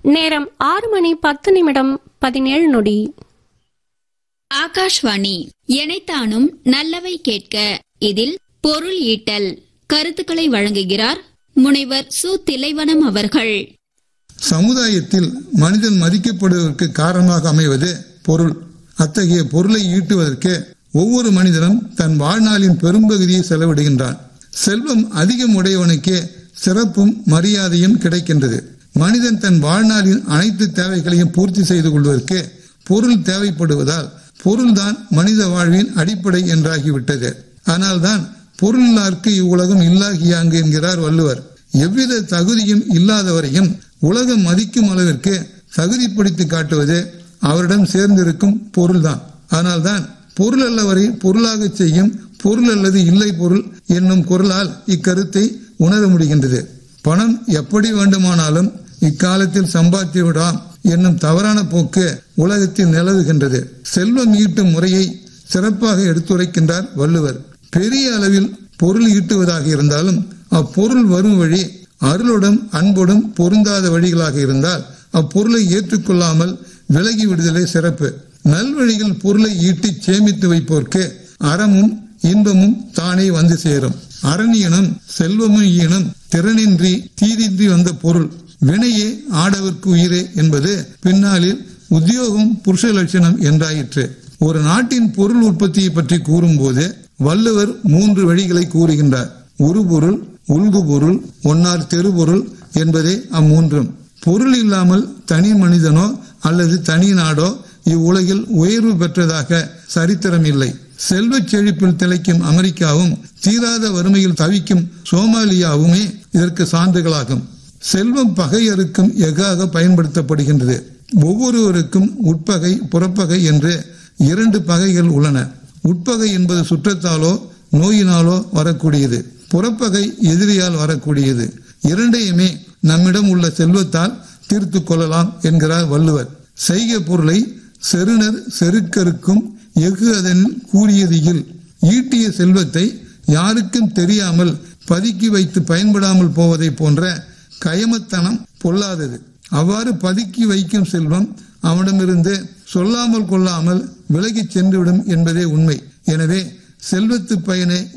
நேரம் ஆறு மணி பத்து நிமிடம் பதினேழு நொடி ஆகாஷ்வாணி எனைத்தானும் நல்லவை கேட்க இதில் பொருள் ஈட்டல் கருத்துக்களை வழங்குகிறார் முனைவர் சு திலைவனம் அவர்கள் சமுதாயத்தில் மனிதன் மதிக்கப்படுவதற்கு காரணமாக அமைவது பொருள் அத்தகைய பொருளை ஈட்டுவதற்கு ஒவ்வொரு மனிதனும் தன் வாழ்நாளின் பெரும்பகுதியை செலவிடுகின்றான் செல்வம் அதிகம் உடையவனுக்கே சிறப்பும் மரியாதையும் கிடைக்கின்றது மனிதன் தன் வாழ்நாளின் அனைத்து தேவைகளையும் பூர்த்தி செய்து கொள்வதற்கு பொருள் தேவைப்படுவதால் பொருள்தான் மனித வாழ்வின் அடிப்படை என்றாகிவிட்டது ஆனால்தான் பொருளில்லார்க்கு இவ்வுலகம் இல்லாகியாங்கு என்கிறார் வள்ளுவர் எவ்வித தகுதியும் இல்லாதவரையும் உலகம் மதிக்கும் அளவிற்கு தகுதிப்படுத்தி காட்டுவது அவரிடம் சேர்ந்திருக்கும் பொருள்தான் ஆனால்தான் பொருள் அல்லவரை பொருளாக செய்யும் பொருள் அல்லது இல்லை பொருள் என்னும் குரலால் இக்கருத்தை உணர முடிகின்றது பணம் எப்படி வேண்டுமானாலும் இக்காலத்தில் சம்பாதித்து விடாம் என்னும் தவறான போக்கு உலகத்தில் நிலவுகின்றது செல்வம் ஈட்டும் முறையை சிறப்பாக எடுத்துரைக்கின்றார் வள்ளுவர் பெரிய அளவில் பொருள் ஈட்டுவதாக இருந்தாலும் அப்பொருள் வரும் வழி அருளுடன் அன்புடன் பொருந்தாத வழிகளாக இருந்தால் அப்பொருளை ஏற்றுக்கொள்ளாமல் விலகி விடுதலே சிறப்பு நல்வழியில் பொருளை ஈட்டி சேமித்து வைப்போர்க்கு அறமும் இன்பமும் தானே வந்து சேரும் அரணியனும் செல்வமும் ஈனும் திறனின்றி தீதின்றி வந்த பொருள் வினையே ஆடவர்க்கு உயிரே என்பது பின்னாளில் உத்தியோகம் புருஷ லட்சணம் என்றாயிற்று ஒரு நாட்டின் பொருள் உற்பத்தியை பற்றி கூறும்போது வள்ளுவர் மூன்று வழிகளை கூறுகின்றார் உருபொருள் உள்கு பொருள் ஒன்னார் தெருபொருள் என்பதே அம்மூன்றும் பொருள் இல்லாமல் தனி மனிதனோ அல்லது தனி நாடோ இவ்வுலகில் உயர்வு பெற்றதாக சரித்திரம் இல்லை செல்வச் செழிப்பில் திளைக்கும் அமெரிக்காவும் தீராத வறுமையில் தவிக்கும் சோமாலியாவுமே இதற்கு சான்றுகளாகும் செல்வம் பகையருக்கும் எஃகாக பயன்படுத்தப்படுகின்றது ஒவ்வொருவருக்கும் உட்பகை புறப்பகை என்று இரண்டு பகைகள் உள்ளன உட்பகை என்பது சுற்றத்தாலோ நோயினாலோ வரக்கூடியது புறப்பகை எதிரியால் வரக்கூடியது இரண்டையுமே நம்மிடம் உள்ள செல்வத்தால் தீர்த்து கொள்ளலாம் என்கிறார் வள்ளுவர் செய்க பொருளை செருணர் செருக்கருக்கும் எஃகு அதனில் கூறியதில் ஈட்டிய செல்வத்தை யாருக்கும் தெரியாமல் பதுக்கி வைத்து பயன்படாமல் போவதை போன்ற கயமத்தனம் பொல்லாதது அவ்வாறு பதுக்கி வைக்கும் செல்வம் அவனிடமிருந்து சொல்லாமல் கொள்ளாமல் விலகிச் சென்றுவிடும் என்பதே உண்மை எனவே செல்வத்து பயனை